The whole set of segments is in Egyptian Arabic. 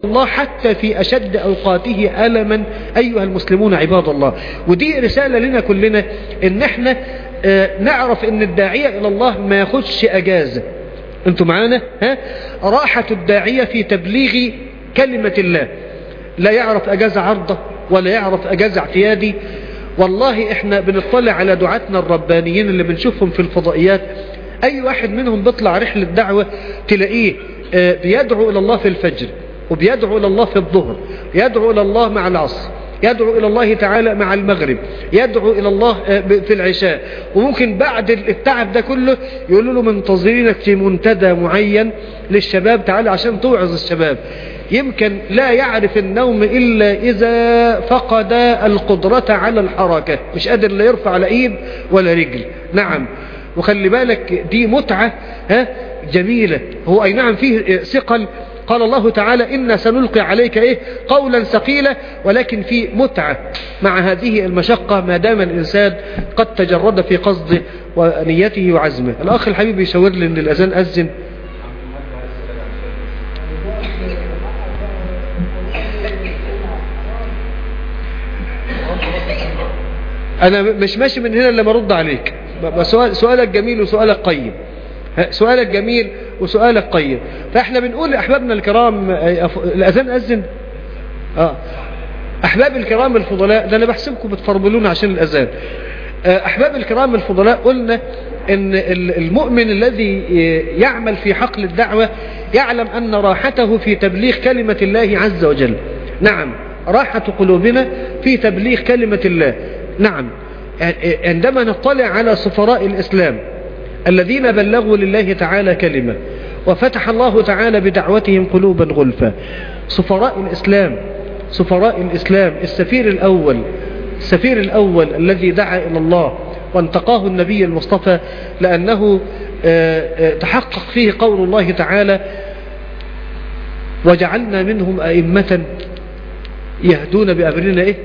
الله حتى في أشد أوقاته ألما أيها المسلمون عباد الله ودي رسالة لنا كلنا إن احنا اه نعرف إن الداعية إلى الله ما ياخدش أجازة انتوا معانا ها راحة الداعية في تبليغ كلمة الله لا يعرف أجازة عرضة ولا يعرف أجازة اعتيادي والله احنا بنطلع على دعاتنا الربانيين اللي بنشوفهم في الفضائيات اي واحد منهم بيطلع رحلة دعوة تلاقيه اه بيدعو الى الله في الفجر وبيدعو إلى الله في الظهر يدعو إلى الله مع العصر يدعو إلى الله تعالى مع المغرب يدعو إلى الله في العشاء وممكن بعد التعب ده كله يقولوا له منتظرينك في منتدى معين للشباب تعالى عشان توعظ الشباب يمكن لا يعرف النوم إلا إذا فقد القدرة على الحركة مش قادر لا يرفع لا إيد ولا رجل نعم وخلي بالك دي متعة ها جميلة هو أي نعم فيه ثقل قال الله تعالى إنا سنلقي عليك إيه قولا ثقيلا ولكن في متعة مع هذه المشقة ما دام الإنسان قد تجرد في قصده ونيته وعزمه الأخ الحبيب يشاور لي أن الأذان أذن أنا مش ماشي من هنا لما أرد عليك سؤال سؤالك جميل وسؤالك قيم سؤالك جميل وسؤالك قيم فاحنا بنقول لأحبابنا الكرام الأذان أذن آه. أحباب الكرام الفضلاء ده أنا بحسبكم بتفرملون عشان الأذان أحباب الكرام الفضلاء قلنا ان المؤمن الذي يعمل في حقل الدعوة يعلم أن راحته في تبليغ كلمة الله عز وجل نعم راحة قلوبنا في تبليغ كلمة الله نعم عندما نطلع على سفراء الإسلام الذين بلغوا لله تعالى كلمة وفتح الله تعالى بدعوتهم قلوبا غلفا سفراء الإسلام سفراء الإسلام السفير الأول السفير الأول الذي دعا إلى الله وانتقاه النبي المصطفى لأنه تحقق فيه قول الله تعالى وجعلنا منهم أئمة يهدون بأمرنا إيه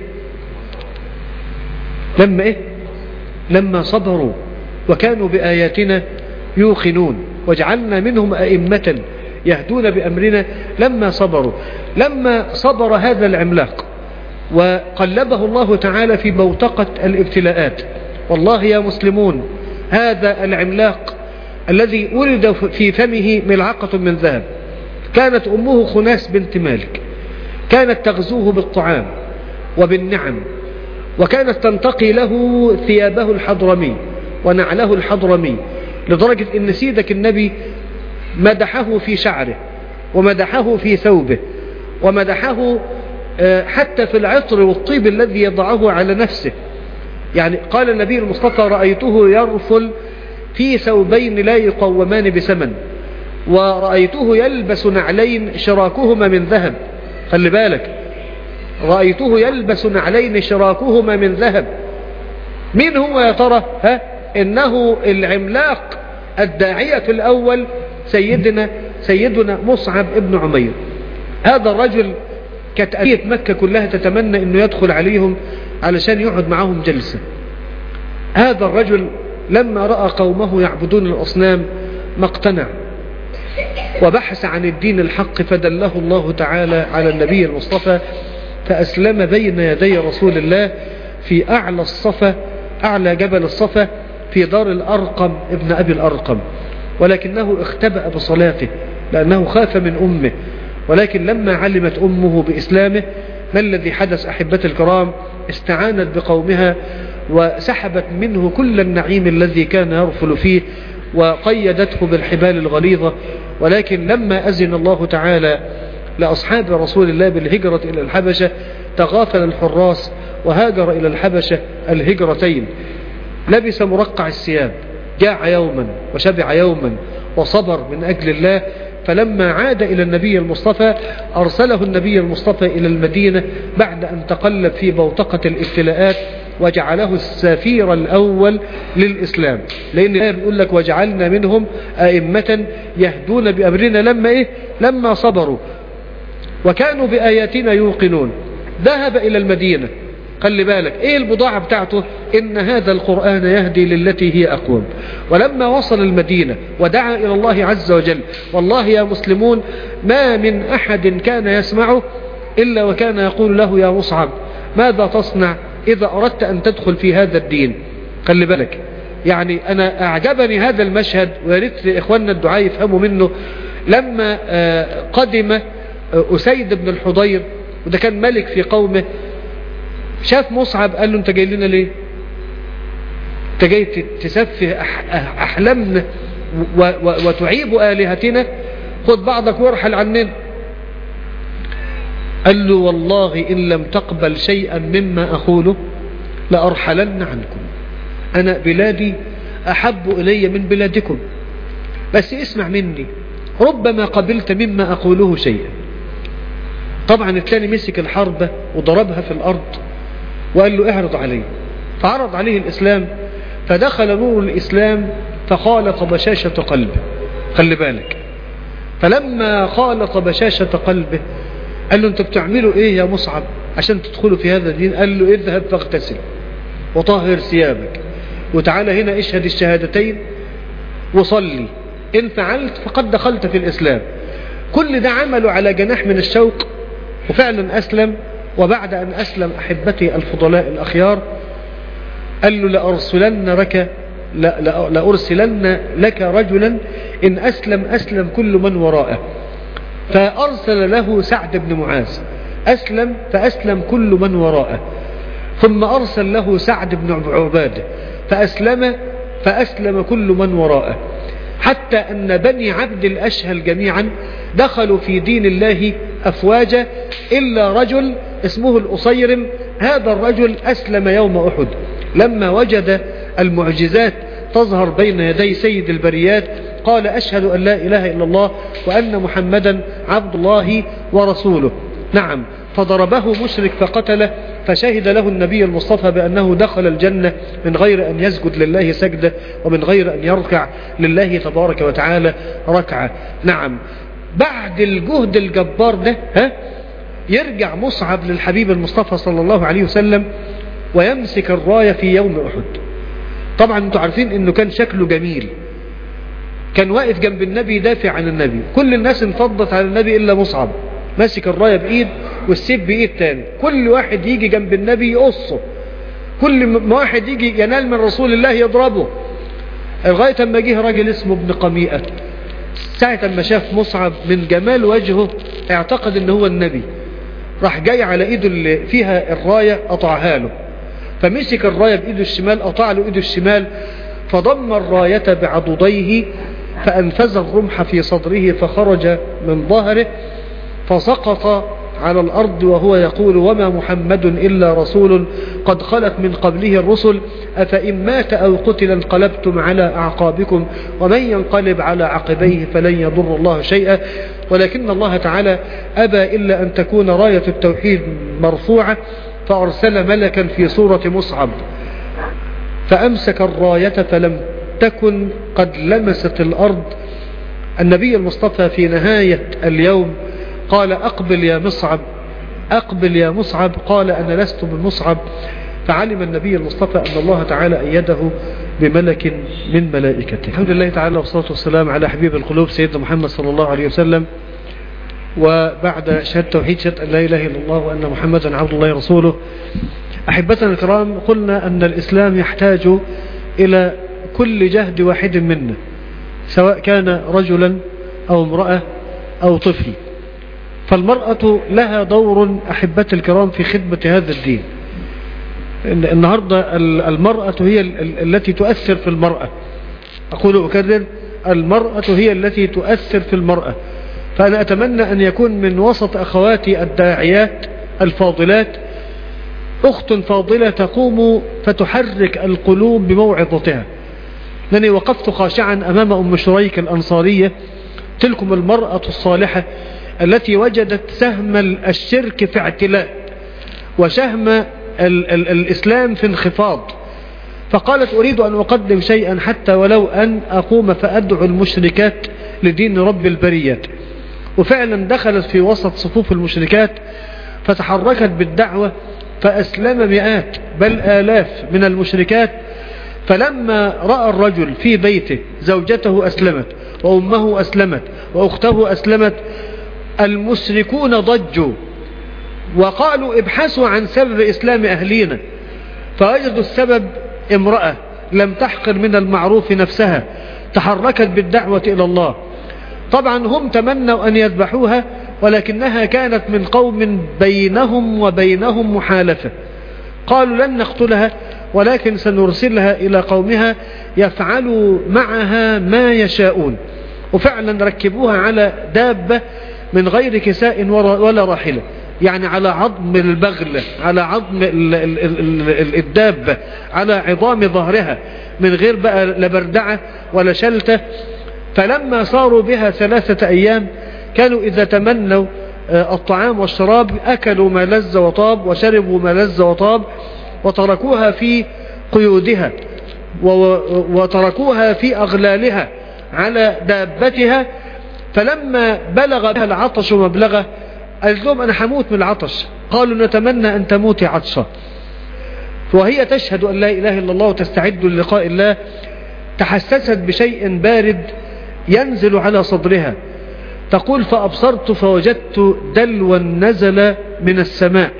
لما إيه لما صبروا وكانوا بآياتنا يوقنون وجعلنا منهم أئمة يهدون بأمرنا لما صبروا لما صبر هذا العملاق وقلبه الله تعالى في بوتقة الابتلاءات والله يا مسلمون هذا العملاق الذي ولد في فمه ملعقة من ذهب كانت أمه خناس بنت مالك كانت تغزوه بالطعام وبالنعم وكانت تنتقي له ثيابه الحضرمي ونعله الحضرمي لدرجة ان سيدك النبي مدحه في شعره ومدحه في ثوبه ومدحه حتى في العطر والطيب الذي يضعه على نفسه يعني قال النبي المصطفى رأيته يرفل في ثوبين لا يقومان بثمن ورأيته يلبس نعلين شراكهما من ذهب خلي بالك رأيته يلبس نعلين شراكهما من ذهب مين هو يا ترى ها إنه العملاق الداعية الأول سيدنا سيدنا مصعب ابن عمير هذا الرجل كانت أهلية مكة كلها تتمنى أنه يدخل عليهم علشان يقعد معهم جلسة هذا الرجل لما رأى قومه يعبدون الأصنام ما اقتنع وبحث عن الدين الحق فدله الله تعالى على النبي المصطفى فأسلم بين يدي رسول الله في أعلى الصفا أعلى جبل الصفا في دار الأرقم ابن أبي الأرقم ولكنه اختبأ بصلاته لأنه خاف من أمه ولكن لما علمت أمه بإسلامه ما الذي حدث أحبة الكرام استعانت بقومها وسحبت منه كل النعيم الذي كان يرفل فيه وقيدته بالحبال الغليظة ولكن لما أزن الله تعالى لأصحاب رسول الله بالهجرة إلى الحبشة تغافل الحراس وهاجر إلى الحبشة الهجرتين لبس مرقع الثياب جاع يوما وشبع يوما وصبر من أجل الله فلما عاد إلى النبي المصطفى أرسله النبي المصطفى إلى المدينة بعد أن تقلب في بوتقة الابتلاءات وجعله السفير الأول للإسلام لأن الآية بيقول لك وجعلنا منهم أئمة يهدون بأمرنا لما إيه لما صبروا وكانوا بآياتنا يوقنون ذهب إلى المدينة خلي بالك ايه البضاعة بتاعته ان هذا القرآن يهدي للتي هي اقوم ولما وصل المدينة ودعا الى الله عز وجل والله يا مسلمون ما من احد كان يسمعه الا وكان يقول له يا مصعب ماذا تصنع اذا اردت ان تدخل في هذا الدين خلي بالك يعني انا اعجبني هذا المشهد وياريت اخواننا الدعاء يفهموا منه لما قدم اسيد بن الحضير وده كان ملك في قومه شاف مصعب قال له انت جاي لنا ليه انت جاي تسفه احلامنا وتعيب الهتنا خد بعضك وارحل عننا قال له والله ان لم تقبل شيئا مما اقوله لارحلن عنكم انا بلادي احب الي من بلادكم بس اسمع مني ربما قبلت مما اقوله شيئا طبعا الثاني مسك الحربة وضربها في الارض وقال له اعرض عليه فعرض عليه الإسلام فدخل نور الإسلام فخالط بشاشة قلبه خلي بالك فلما خالط بشاشة قلبه قال له انت بتعملوا ايه يا مصعب عشان تدخلوا في هذا الدين قال له اذهب فاغتسل وطهر ثيابك وتعالى هنا اشهد الشهادتين وصلي ان فعلت فقد دخلت في الإسلام كل ده عمله على جناح من الشوق وفعلا أسلم وبعد أن أسلم أحبتي الفضلاء الأخيار قال له لأرسلن لك لأرسلن لك رجلا إن أسلم أسلم كل من وراءه فأرسل له سعد بن معاذ أسلم فأسلم كل من وراءه ثم أرسل له سعد بن عبادة فأسلم فأسلم كل من وراءه حتى أن بني عبد الأشهل جميعا دخلوا في دين الله أفواجا إلا رجل اسمه الأصيرم هذا الرجل أسلم يوم أحد لما وجد المعجزات تظهر بين يدي سيد البريات قال أشهد أن لا إله إلا الله وأن محمدا عبد الله ورسوله نعم فضربه مشرك فقتله فشهد له النبي المصطفى بأنه دخل الجنة من غير أن يسجد لله سجدة ومن غير أن يركع لله تبارك وتعالى ركعة نعم بعد الجهد الجبار ده ها يرجع مصعب للحبيب المصطفى صلى الله عليه وسلم ويمسك الراية في يوم أحد طبعا انتوا عارفين انه كان شكله جميل كان واقف جنب النبي يدافع عن النبي كل الناس انفضت على النبي إلا مصعب ماسك الراية بإيد والسيف بإيد تاني كل واحد يجي جنب النبي يقصه كل ما واحد يجي ينال من رسول الله يضربه لغاية ما جه راجل اسمه ابن قميئة ساعة ما شاف مصعب من جمال وجهه اعتقد ان هو النبي راح جاي على ايده اللي فيها الراية قطعها له فمسك الراية بايده الشمال قطع له ايده الشمال فضم الراية بعضديه فأنفذ الرمح في صدره فخرج من ظهره فسقط على الأرض وهو يقول وما محمد إلا رسول قد خلت من قبله الرسل أفإن مات أو قتل انقلبتم على أعقابكم ومن ينقلب على عقبيه فلن يضر الله شيئا ولكن الله تعالى أبى إلا أن تكون راية التوحيد مرفوعة فأرسل ملكا في صورة مصعب فأمسك الراية فلم تكن قد لمست الأرض النبي المصطفى في نهاية اليوم قال أقبل يا مصعب أقبل يا مصعب قال أنا لست بمصعب فعلم النبي المصطفى أن الله تعالى أيده بملك من ملائكته الحمد لله تعالى والصلاة والسلام على حبيب القلوب سيدنا محمد صلى الله عليه وسلم وبعد شهادة توحيد شهادة أن لا إله إلا الله وأن محمدا عبد الله رسوله أحبتنا الكرام قلنا أن الإسلام يحتاج إلى كل جهد واحد منا سواء كان رجلا أو امرأة أو طفل فالمرأة لها دور أحبتي الكرام في خدمة هذا الدين النهاردة المرأة هي التي تؤثر في المرأة أقول أكرر المرأة هي التي تؤثر في المرأة فأنا أتمنى أن يكون من وسط أخواتي الداعيات الفاضلات أخت فاضلة تقوم فتحرك القلوب بموعظتها لأني وقفت خاشعا أمام أم شريك الأنصارية تلكم المرأة الصالحة التي وجدت سهم الشرك في اعتلاء وسهم ال ال الإسلام في انخفاض فقالت أريد أن أقدم شيئا حتى ولو أن أقوم فأدعو المشركات لدين رب البريات وفعلا دخلت في وسط صفوف المشركات فتحركت بالدعوة فأسلم مئات بل آلاف من المشركات فلما رأى الرجل في بيته زوجته أسلمت وأمه أسلمت وأخته أسلمت المشركون ضجوا وقالوا ابحثوا عن سبب إسلام أهلينا فوجدوا السبب امرأة لم تحقر من المعروف نفسها تحركت بالدعوة إلى الله طبعا هم تمنوا أن يذبحوها ولكنها كانت من قوم بينهم وبينهم محالفة قالوا لن نقتلها ولكن سنرسلها إلى قومها يفعلوا معها ما يشاءون وفعلا ركبوها على دابة من غير كساء ولا راحلة يعني على عظم البغل على عظم الدابة على عظام ظهرها من غير بقى لا بردعة ولا شلتة فلما صاروا بها ثلاثة أيام كانوا إذا تمنوا آه، الطعام والشراب أكلوا ما لذ وطاب وشربوا ما لذ وطاب وتركوها في قيودها وتركوها في أغلالها على دابتها فلما بلغ بها العطش مبلغه قالت لهم أنا حموت من العطش قالوا نتمنى أن تموتي عطشا وهي تشهد أن لا إله إلا الله وتستعد للقاء الله تحسست بشيء بارد ينزل على صدرها تقول فأبصرت فوجدت دلوا نزل من السماء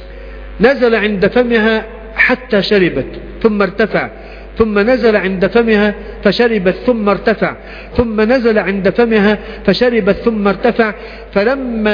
نزل عند فمها حتى شربت ثم ارتفع ثم نزل عند فمها فشربت ثم ارتفع ثم نزل عند فمها فشربت ثم ارتفع فلما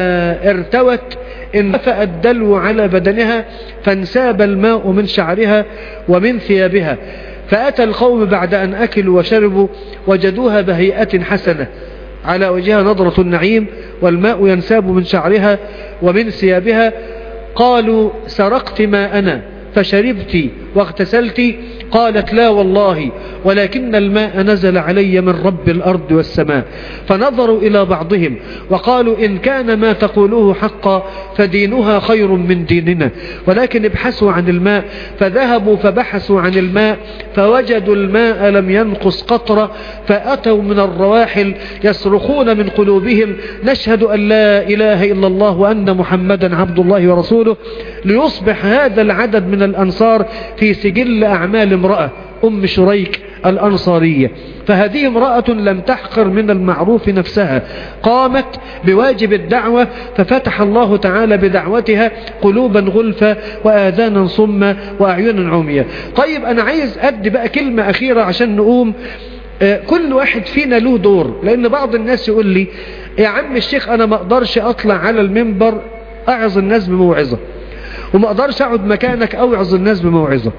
ارتوت انفأ الدلو على بدنها فانساب الماء من شعرها ومن ثيابها فأتى القوم بعد أن أكلوا وشربوا وجدوها بهيئة حسنة على وجهها نظرة النعيم والماء ينساب من شعرها ومن ثيابها قالوا سرقت ماءنا فشربت واغتسلت قالت لا والله ولكن الماء نزل علي من رب الأرض والسماء فنظروا إلى بعضهم وقالوا إن كان ما تقوله حقا فدينها خير من ديننا ولكن ابحثوا عن الماء فذهبوا فبحثوا عن الماء فوجدوا الماء لم ينقص قطرة فأتوا من الرواحل يصرخون من قلوبهم نشهد أن لا إله إلا الله وأن محمدا عبد الله ورسوله ليصبح هذا العدد من الأنصار في سجل أعمال امرأة أم شريك الأنصارية فهذه امرأة لم تحقر من المعروف نفسها قامت بواجب الدعوة ففتح الله تعالى بدعوتها قلوبا غلفا وآذانا صما وأعينا عميا طيب أنا عايز أدي بقى كلمة أخيرة عشان نقوم آه، كل واحد فينا له دور لأن بعض الناس يقول لي يا عم الشيخ أنا ما أقدرش أطلع على المنبر أعظ الناس بموعظة وما أقدرش أقعد مكانك أوعظ الناس بموعظة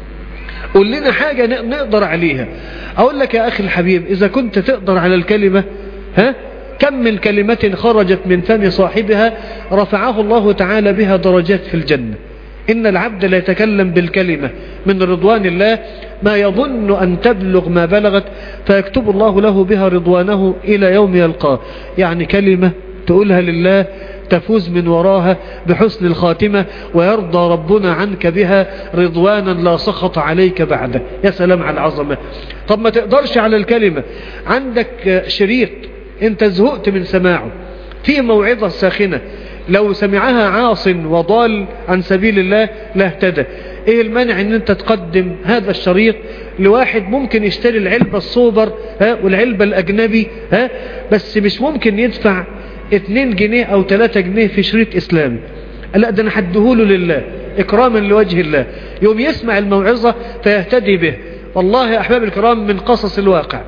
قول لنا حاجة نقدر عليها أقول لك يا أخي الحبيب إذا كنت تقدر على الكلمة ها كم من كلمة خرجت من فم صاحبها رفعه الله تعالى بها درجات في الجنة إن العبد لا يتكلم بالكلمة من رضوان الله ما يظن أن تبلغ ما بلغت فيكتب الله له بها رضوانه إلى يوم يلقاه يعني كلمة تقولها لله تفوز من وراها بحسن الخاتمة ويرضى ربنا عنك بها رضوانا لا سخط عليك بعده يا سلام على العظمة طب ما تقدرش على الكلمة عندك شريط انت زهقت من سماعه في موعظة ساخنة لو سمعها عاص وضال عن سبيل الله لاهتدى ايه المانع ان انت تقدم هذا الشريط لواحد ممكن يشتري العلبة الصوبر ها والعلبة الاجنبي ها بس مش ممكن يدفع 2 جنيه او 3 جنيه في شريط اسلامي لا ده انا حدهوله لله اكراما لوجه الله يوم يسمع الموعظة فيهتدي به والله يا احباب الكرام من قصص الواقع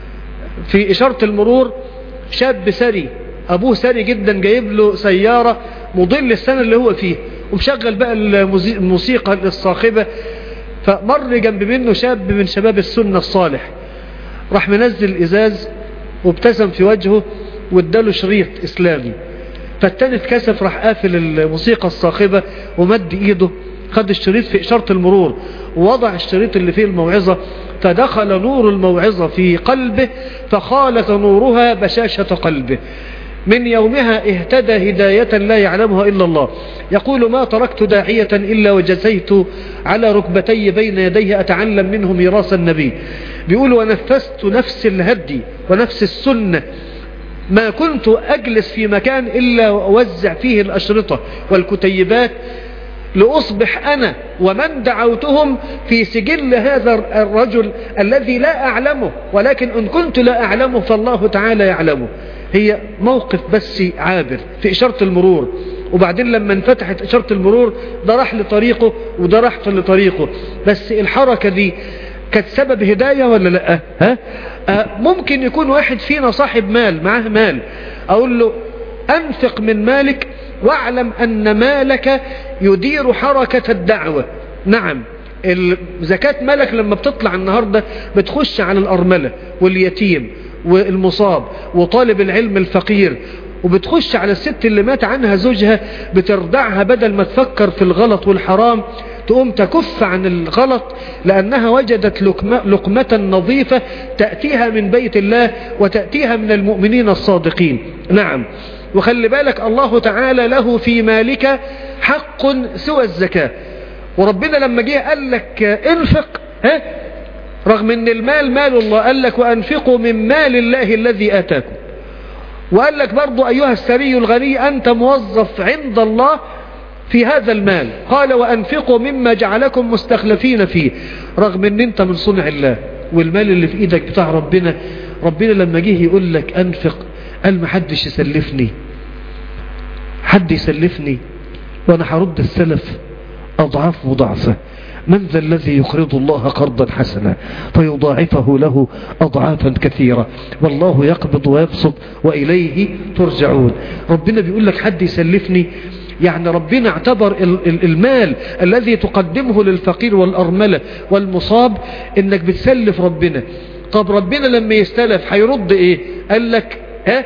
في اشارة المرور شاب سري ابوه سري جدا جايب له سيارة مضل السنة اللي هو فيه ومشغل بقى الموسيقى الصاخبة فمر جنب منه شاب من شباب السنة الصالح راح منزل ازاز وابتسم في وجهه واداله شريط اسلامي فالتاني اتكسف راح قافل الموسيقى الصاخبة ومد ايده خد الشريط في اشارة المرور ووضع الشريط اللي فيه الموعظة فدخل نور الموعظة في قلبه فخالت نورها بشاشة قلبه من يومها اهتدى هداية لا يعلمها إلا الله يقول ما تركت داعية إلا وجزيت على ركبتي بين يديه أتعلم منه ميراث النبي بيقول ونفست نفس الهدي ونفس السنة ما كنت أجلس في مكان إلا أوزع فيه الأشرطة والكتيبات لأصبح أنا ومن دعوتهم في سجل هذا الرجل الذي لا أعلمه ولكن إن كنت لا أعلمه فالله تعالى يعلمه هي موقف بس عابر في إشارة المرور وبعدين لما انفتحت إشارة المرور ده راح لطريقه وده راح لطريقه بس الحركة دي كانت سبب هداية ولا لا ها؟ آه ممكن يكون واحد فينا صاحب مال معاه مال اقول له انفق من مالك واعلم ان مالك يدير حركة الدعوة نعم زكاة مالك لما بتطلع النهاردة بتخش على الأرملة واليتيم والمصاب وطالب العلم الفقير وبتخش على الست اللي مات عنها زوجها بتردعها بدل ما تفكر في الغلط والحرام تقوم تكف عن الغلط لأنها وجدت لقمة, لقمة نظيفة تأتيها من بيت الله وتأتيها من المؤمنين الصادقين نعم وخلي بالك الله تعالى له في مالك حق سوى الزكاة وربنا لما جه قال لك انفق ها رغم ان المال مال الله قال لك وانفقوا من مال الله الذي اتاكم وقال لك برضو ايها السري الغني انت موظف عند الله في هذا المال قال وأنفقوا مما جعلكم مستخلفين فيه رغم ان انت من صنع الله والمال اللي في ايدك بتاع ربنا ربنا لما جه يقول لك انفق قال ما حدش يسلفني حد يسلفني وانا هرد السلف اضعاف مضاعفة من ذا الذي يقرض الله قرضا حسنا فيضاعفه له أضعافا كثيرة والله يقبض ويبسط وإليه ترجعون ربنا بيقول لك حد يسلفني يعني ربنا اعتبر المال الذي تقدمه للفقير والأرملة والمصاب انك بتسلف ربنا طب ربنا لما يستلف هيرد ايه قال لك ها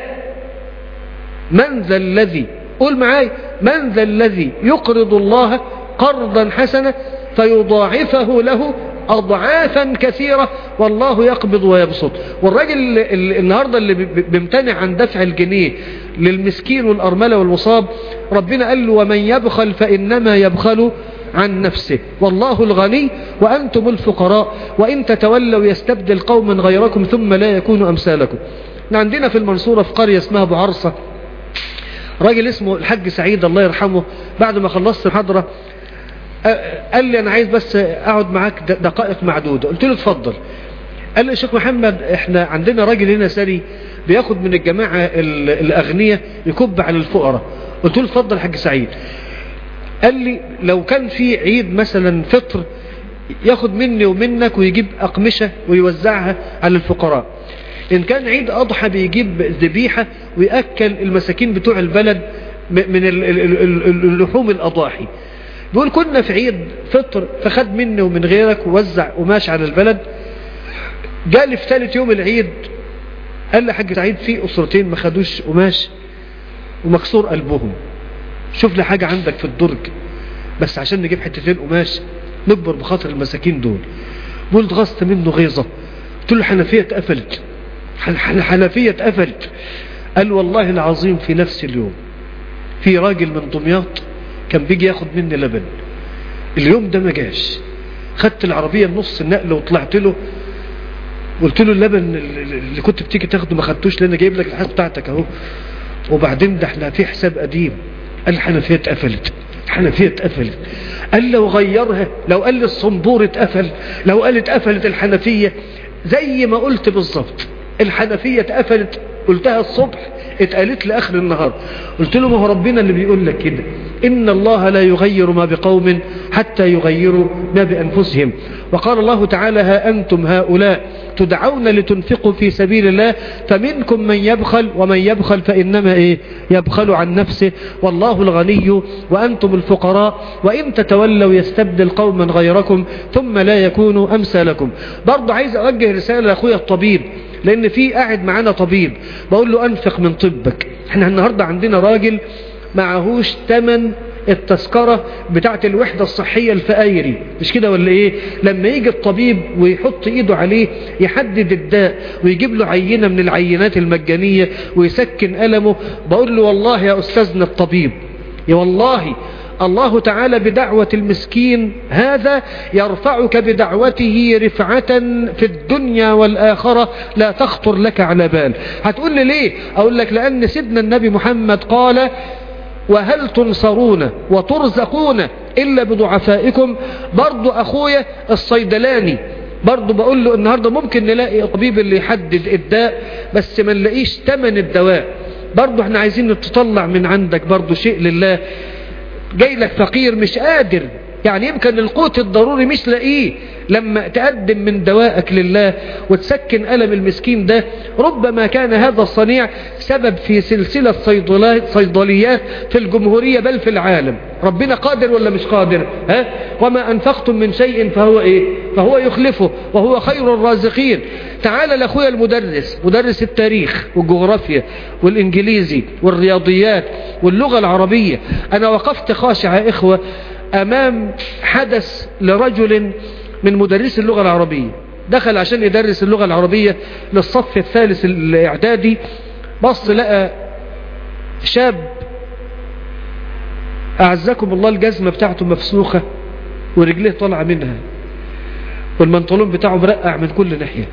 من ذا الذي قول معاي من ذا الذي يقرض الله قرضا حسنا فيضاعفه له أضعافا كثيرة والله يقبض ويبسط والراجل النهاردة اللي بيمتنع عن دفع الجنيه للمسكين والأرملة والمصاب ربنا قال له ومن يبخل فإنما يبخل عن نفسه والله الغني وأنتم الفقراء وإن تتولوا يستبدل قوما غيركم ثم لا يكونوا أمثالكم عندنا في المنصورة في قرية اسمها أبو عرصة راجل اسمه الحاج سعيد الله يرحمه بعد ما خلصت المحاضرة قال لي انا عايز بس اقعد معاك دقائق معدودة قلت له اتفضل قال لي يا شيخ محمد احنا عندنا راجل هنا سري بياخد من الجماعة الاغنياء يكب على الفقراء قلت له اتفضل حاج سعيد قال لي لو كان في عيد مثلا فطر ياخد مني ومنك ويجيب اقمشة ويوزعها على الفقراء ان كان عيد اضحى بيجيب ذبيحة ويأكل المساكين بتوع البلد من اللحوم الاضاحي بيقول كنا في عيد فطر فخد مني ومن غيرك ووزع قماش على البلد جالي في ثالث يوم العيد قال لي حاج سعيد في أسرتين ما خدوش قماش ومكسور قلبهم شوف لي حاجة عندك في الدرج بس عشان نجيب حتتين قماش نكبر بخاطر المساكين دول بقول اتغصت منه غيظة قلت له حنفية اتقفلت حنفية اتقفلت قال والله العظيم في نفس اليوم في راجل من دمياط كان بيجي ياخد مني لبن اليوم ده ما جاش خدت العربية النص النقل وطلعت له قلت له اللبن اللي كنت بتيجي تاخده ما خدتوش لان جايب لك الحساب بتاعتك اهو وبعدين ده احنا في حساب قديم قال الحنفيه اتقفلت الحنفيه اتقفلت قال لو غيرها لو قال لي الصنبور اتقفل لو قال اتقفلت الحنفيه زي ما قلت بالظبط الحنفيه اتقفلت قلتها الصبح اتقالت لاخر النهار قلت له ما هو ربنا اللي بيقول لك كده إن الله لا يغير ما بقوم حتى يغيروا ما بأنفسهم وقال الله تعالى ها أنتم هؤلاء تدعون لتنفقوا في سبيل الله فمنكم من يبخل ومن يبخل فإنما إيه يبخل عن نفسه والله الغني وأنتم الفقراء وإن تتولوا يستبدل قوما غيركم ثم لا يكونوا أمثالكم برضه عايز أوجه رسالة لأخويا الطبيب لأن في قاعد معانا طبيب بقول له أنفق من طبك احنا النهاردة عندنا راجل معهوش تمن التذكرة بتاعت الوحدة الصحية الفقايري مش كده ولا ايه لما يجي الطبيب ويحط ايده عليه يحدد الداء ويجيب له عينة من العينات المجانية ويسكن ألمه بقول له والله يا أستاذنا الطبيب يا والله الله تعالى بدعوة المسكين هذا يرفعك بدعوته رفعة في الدنيا والآخرة لا تخطر لك على بال هتقول لي ليه أقول لك لأن سيدنا النبي محمد قال وهل تنصرون وترزقون إلا بضعفائكم برضو أخويا الصيدلاني برضو بقول له النهاردة ممكن نلاقي الطبيب اللي يحدد الداء بس ما نلاقيش تمن الدواء برضو احنا عايزين نتطلع من عندك برضو شيء لله جاي لك فقير مش قادر يعني يمكن القوت الضروري مش لاقيه لما تقدم من دوائك لله وتسكن ألم المسكين ده ربما كان هذا الصنيع سبب في سلسلة صيدليات في الجمهورية بل في العالم ربنا قادر ولا مش قادر ها؟ وما أنفقتم من شيء فهو إيه فهو يخلفه وهو خير الرازقين تعال لأخويا المدرس مدرس التاريخ والجغرافيا والإنجليزي والرياضيات واللغة العربية أنا وقفت خاشع يا إخوة أمام حدث لرجل من مدرس اللغة العربية دخل عشان يدرس اللغة العربية للصف الثالث الإعدادي بص لقى شاب أعزكم الله الجزمة بتاعته مفسوخة ورجليه طالعة منها والمنطلون بتاعه مرقع من كل ناحية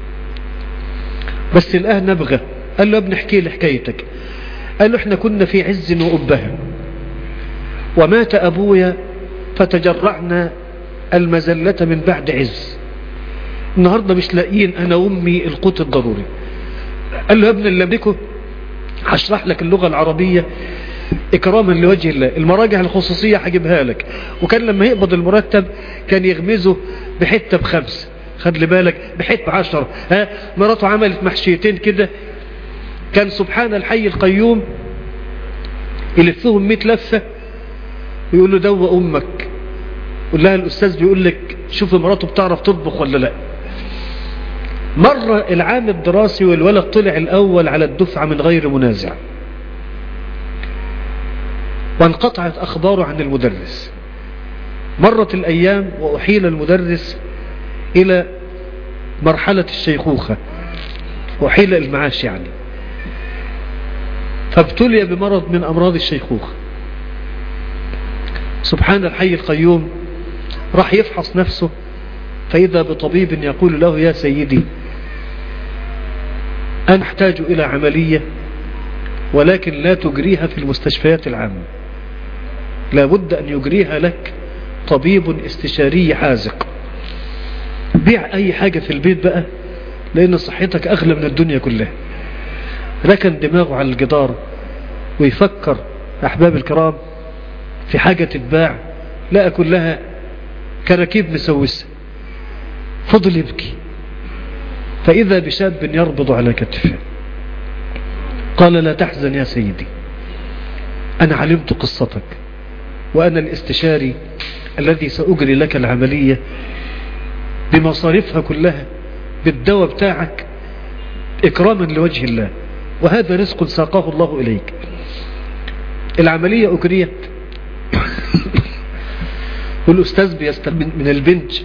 بس الآن نبغى قال له ابن احكي لي حكايتك قال له احنا كنا في عز وأبها ومات أبويا فتجرعنا المزلة من بعد عز النهاردة مش لاقيين أنا وأمي القوت الضروري قال له يا ابن اللي املكه هشرح لك اللغة العربية إكراما لوجه الله المراجع الخصوصية هجيبها لك وكان لما يقبض المرتب كان يغمزه بحتة بخمس خد لي بالك بحتة بعشر ها مراته عملت محشيتين كده كان سبحان الحي القيوم يلفهم 100 لفة ويقول له دو أمك قول لها الأستاذ بيقول لك شوف مراته بتعرف تطبخ ولا لا مر العام الدراسي والولد طلع الأول على الدفعة من غير منازع وانقطعت أخباره عن المدرس مرت الأيام وأحيل المدرس إلى مرحلة الشيخوخة وحيل المعاش يعني فابتلي بمرض من أمراض الشيخوخة سبحان الحي القيوم راح يفحص نفسه فإذا بطبيب يقول له يا سيدي أنا أحتاج إلى عملية ولكن لا تجريها في المستشفيات العامة لابد أن يجريها لك طبيب استشاري حازق بيع أي حاجة في البيت بقى لأن صحتك أغلى من الدنيا كلها ركن دماغه على الجدار ويفكر أحباب الكرام في حاجة تتباع لقى كلها كراكيب مسوسة فضل يبكي فإذا بشاب يربض على كتفه قال لا تحزن يا سيدي أنا علمت قصتك وأنا الاستشاري الذي سأجري لك العملية بمصاريفها كلها بالدواء بتاعك إكراما لوجه الله وهذا رزق ساقاه الله إليك العملية أجريت والأستاذ بيستلم من البنج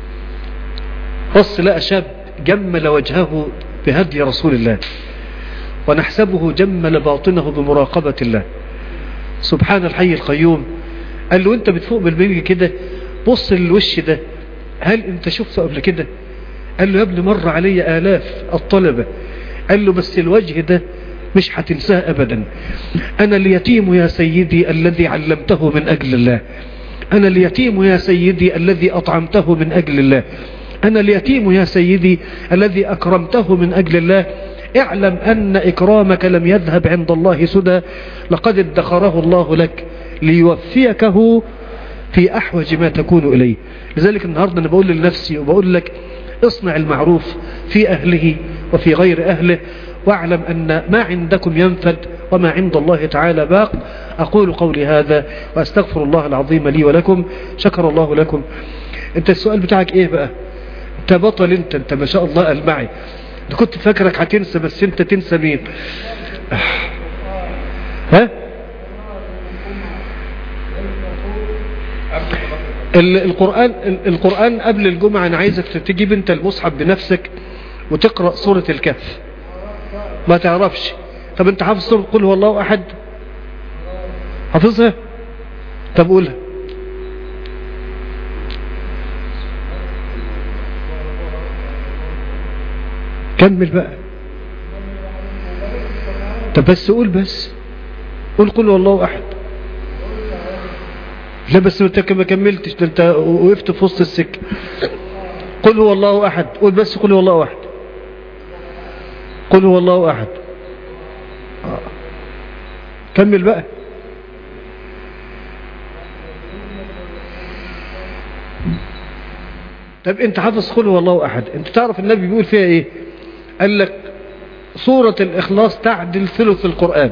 بص لقى شاب جمل وجهه بهدي رسول الله ونحسبه جمل باطنه بمراقبة الله سبحان الحي القيوم قال له انت بتفوق بالبنج كده بص للوش ده هل انت شفته قبل كده قال له يا ابني مر علي آلاف الطلبة قال له بس الوجه ده مش هتنساه أبدا أنا اليتيم يا سيدي الذي علمته من أجل الله أنا اليتيم يا سيدي الذي أطعمته من أجل الله أنا اليتيم يا سيدي الذي أكرمته من أجل الله اعلم أن إكرامك لم يذهب عند الله سدى لقد ادخره الله لك ليوفيكه في أحوج ما تكون إليه لذلك النهاردة أنا بقول لنفسي وبقول لك اصنع المعروف في أهله وفي غير أهله واعلم أن ما عندكم ينفد وما عند الله تعالى باق أقول قولي هذا وأستغفر الله العظيم لي ولكم شكر الله لكم أنت السؤال بتاعك إيه بقى أنت بطل أنت أنت ما شاء الله قال معي كنت فاكرك هتنسى بس أنت تنسى مين ها القرآن القرآن قبل الجمعة أنا عايزك تجيب أنت المصحف بنفسك وتقرأ سورة الكهف ما تعرفش طب أنت حافظ سورة قل هو الله أحد حافظها طب قولها كمل بقى طب بس قول بس قول قل هو الله أحد لا بس انت ما كملتش ده انت وقفت في وسط السكه قل هو الله احد قول بس قل هو الله احد قل هو الله احد آه. كمل بقى طب انت حافظ قل هو الله احد انت تعرف النبي بيقول فيها ايه قال لك سورة الاخلاص تعدل ثلث القرآن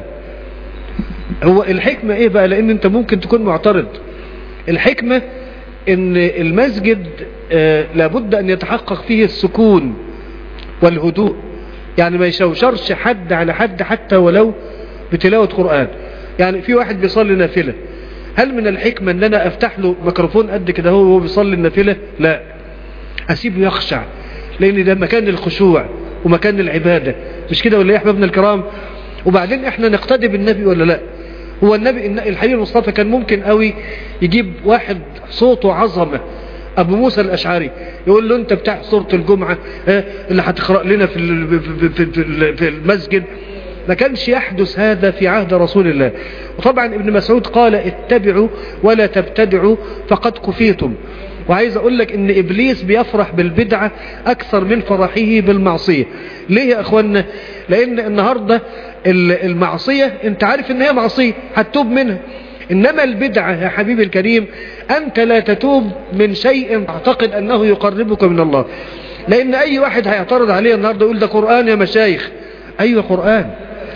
هو الحكمة ايه بقى لان انت ممكن تكون معترض الحكمة ان المسجد آه لابد ان يتحقق فيه السكون والهدوء يعني ما يشوشرش حد على حد حتى ولو بتلاوة قرآن يعني في واحد بيصلي نافلة هل من الحكمة ان انا افتح له ميكروفون قد كده هو وهو بيصلي النافلة لا اسيبه يخشع لان ده مكان الخشوع ومكان العبادة مش كده ولا ايه يا احبابنا الكرام وبعدين احنا نقتدي بالنبي ولا لا هو النبي الحبيب المصطفى كان ممكن قوي يجيب واحد صوته عظمة ابو موسى الاشعري يقول له انت بتاع سورة الجمعة اه اللي هتقرأ لنا في في في المسجد ما كانش يحدث هذا في عهد رسول الله وطبعا ابن مسعود قال اتبعوا ولا تبتدعوا فقد كفيتم وعايز اقول لك ان ابليس بيفرح بالبدعة اكثر من فرحه بالمعصية ليه يا اخوانا لان النهاردة المعصية انت عارف ان هي معصية هتتوب منها انما البدعة يا حبيبي الكريم انت لا تتوب من شيء تعتقد انه يقربك من الله لان اي واحد هيعترض عليه النهاردة يقول ده قرآن يا مشايخ ايوه قرآن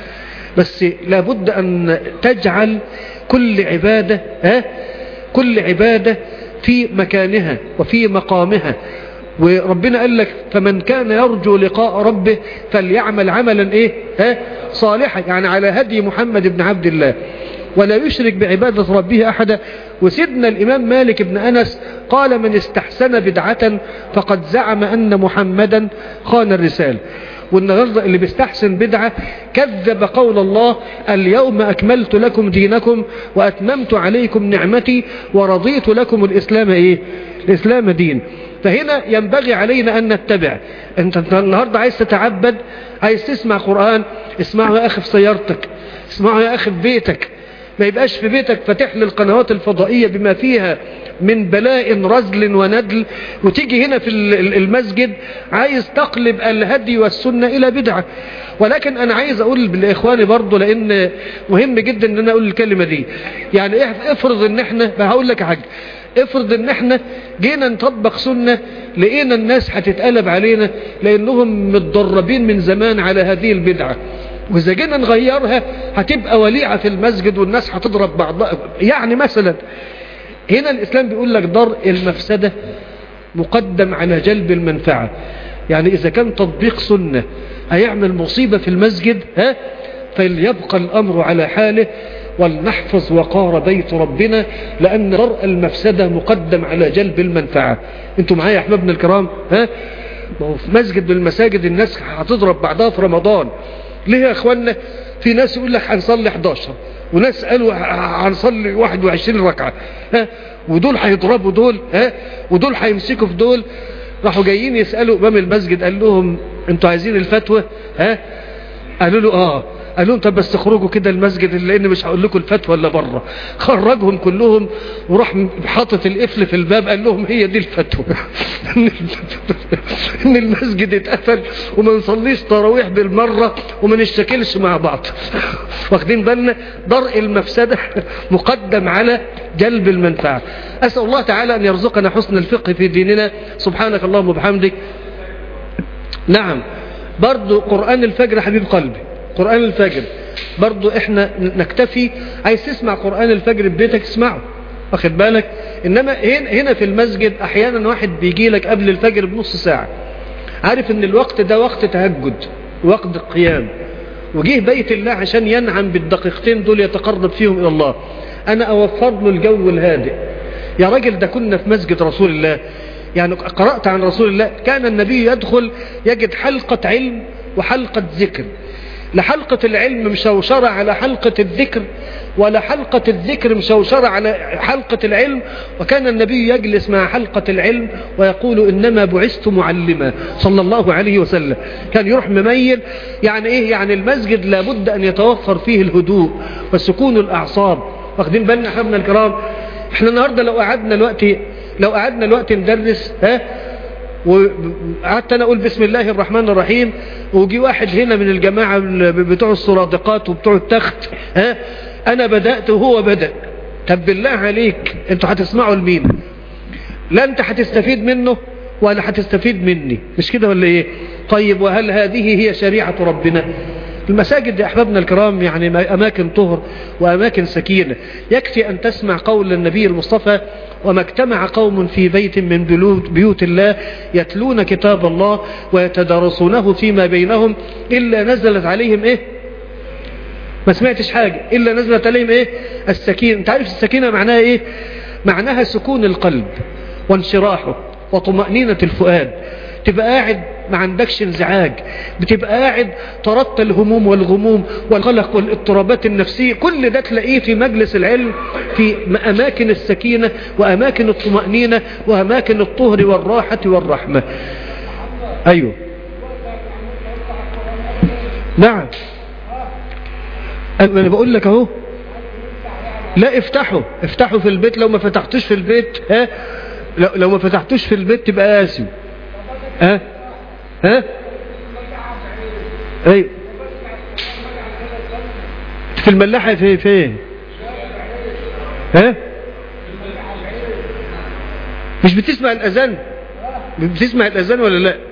بس لابد ان تجعل كل عبادة ها كل عبادة في مكانها وفي مقامها وربنا قال لك فمن كان يرجو لقاء ربه فليعمل عملا ايه ها صالحا يعني على هدي محمد بن عبد الله ولا يشرك بعبادة ربه أحدا وسيدنا الإمام مالك بن أنس قال من استحسن بدعة فقد زعم أن محمدا خان الرسالة والنهاردة اللي بيستحسن بدعة كذب قول الله اليوم أكملت لكم دينكم وأتممت عليكم نعمتي ورضيت لكم الإسلام إيه الإسلام دين فهنا ينبغي علينا أن نتبع أنت النهاردة عايز تتعبد عايز تسمع قرآن اسمعه يا أخي في سيارتك اسمعه يا أخي في بيتك ما يبقاش في بيتك فاتح لي القنوات الفضائية بما فيها من بلاء رزل وندل وتيجي هنا في المسجد عايز تقلب الهدي والسنة إلى بدعة ولكن أنا عايز أقول لإخواني برضو لأن مهم جدا أن أنا أقول الكلمة دي يعني افرض أن احنا هقول لك حاجة افرض ان احنا جينا نطبق سنة لقينا الناس هتتقلب علينا لانهم متدربين من زمان على هذه البدعة واذا جينا نغيرها هتبقى وليعة في المسجد والناس هتضرب بعضها يعني مثلا هنا الاسلام بيقول لك درء المفسدة مقدم على جلب المنفعة يعني اذا كان تطبيق سنة هيعمل مصيبة في المسجد ها فليبقى الامر على حاله ولنحفظ وقار بيت ربنا لأن درء المفسدة مقدم على جلب المنفعة انتوا معايا يا احبابنا الكرام ها ما هو في مسجد من المساجد الناس هتضرب بعضها في رمضان ليه يا اخوانا في ناس يقول لك هنصلي 11 وناس قالوا هنصلي 21 ركعة ها ودول هيضربوا دول ها ودول هيمسكوا في دول راحوا جايين يسألوا امام المسجد قال لهم انتوا عايزين الفتوى ها قالوا له اه قال لهم طب بس تخرجوا كده المسجد لان مش هقول لكم الفتوى الا بره خرجهم كلهم وراح حاطط القفل في الباب قال لهم هي دي الفتوى ان المسجد اتقفل وما نصليش تراويح بالمره وما نشتكلش مع بعض واخدين بالنا درء المفسده مقدم على جلب المنفعه اسال الله تعالى ان يرزقنا حسن الفقه في ديننا سبحانك اللهم وبحمدك نعم برضو قرآن الفجر حبيب قلبي قرآن الفجر برضو احنا نكتفي عايز تسمع قرآن الفجر ببيتك اسمعه واخد بالك انما هنا في المسجد احيانا واحد بيجي لك قبل الفجر بنص ساعة عارف ان الوقت ده وقت تهجد وقت القيام وجيه بيت الله عشان ينعم بالدقيقتين دول يتقرب فيهم الى الله انا اوفر له الجو الهادئ يا راجل ده كنا في مسجد رسول الله يعني قرأت عن رسول الله كان النبي يدخل يجد حلقة علم وحلقة ذكر لحلقة العلم مشوشرة على حلقة الذكر ولا حلقة الذكر مشوشرة على حلقة العلم وكان النبي يجلس مع حلقة العلم ويقول إنما بعثت معلما صلى الله عليه وسلم كان يروح مميل يعني إيه يعني المسجد لابد أن يتوفر فيه الهدوء وسكون الأعصاب واخدين بالنا حبنا الكرام احنا النهاردة لو قعدنا الوقت لو قعدنا الوقت ندرس ها وقعدت انا اقول بسم الله الرحمن الرحيم وجي واحد هنا من الجماعة بتوع السرادقات وبتوع التخت ها انا بدأت وهو بدأ طب بالله عليك انتوا هتسمعوا لمين لا انت هتستفيد منه ولا هتستفيد مني مش كده ولا ايه طيب وهل هذه هي شريعة ربنا المساجد يا أحبابنا الكرام يعني أماكن طهر وأماكن سكينة يكفي أن تسمع قول النبي المصطفى وما اجتمع قوم في بيت من بيوت الله يتلون كتاب الله ويتدارسونه فيما بينهم إلا نزلت عليهم إيه ما سمعتش حاجة إلا نزلت عليهم إيه السكينة انت عارف السكينة معناها إيه معناها سكون القلب وانشراحه وطمأنينة الفؤاد تبقى قاعد ما عندكش انزعاج بتبقى قاعد طردت الهموم والغموم والقلق والاضطرابات النفسية كل ده تلاقيه في مجلس العلم في أماكن السكينة وأماكن الطمأنينة وأماكن الطهر والراحة والرحمة أيوه نعم أنا بقول لك اهو لا افتحوا افتحوا في البيت لو ما فتحتوش في البيت ها لو, لو ما فتحتوش في البيت تبقى قاسي ها ها اي في الملاحة في فين ها مش بتسمع الاذان بتسمع الاذان ولا لا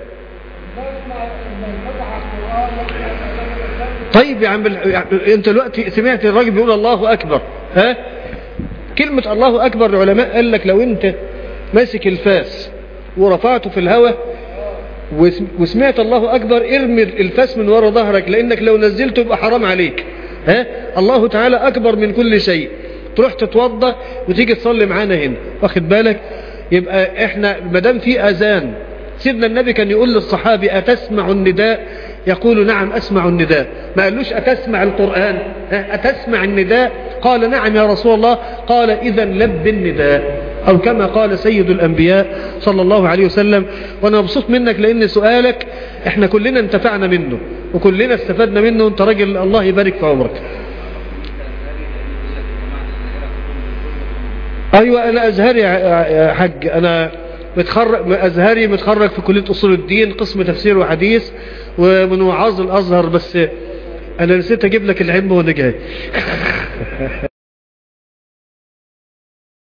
طيب يا عم انت دلوقتي سمعت الراجل بيقول الله اكبر ها كلمة الله اكبر العلماء قال لك لو انت ماسك الفاس ورفعته في الهواء وسمعت الله أكبر ارمي الفاس من وراء ظهرك لأنك لو نزلته يبقى حرام عليك ها الله تعالى أكبر من كل شيء تروح تتوضى وتيجي تصلي معانا هنا واخد بالك يبقى احنا مدام في أذان سيدنا النبي كان يقول للصحابي أتسمع النداء يقول نعم أسمع النداء ما قالوش أتسمع القرآن أتسمع النداء قال نعم يا رسول الله قال إذا لب النداء أو كما قال سيد الأنبياء صلى الله عليه وسلم وأنا مبسوط منك لأن سؤالك احنا كلنا انتفعنا منه وكلنا استفدنا منه وانت راجل الله يبارك في عمرك أيوة أنا أزهري يا حج أنا متخرج أزهري متخرج في كلية أصول الدين قسم تفسير وحديث ومن وعاظ الأزهر بس أنا نسيت أجيب لك العلم وأنا جاي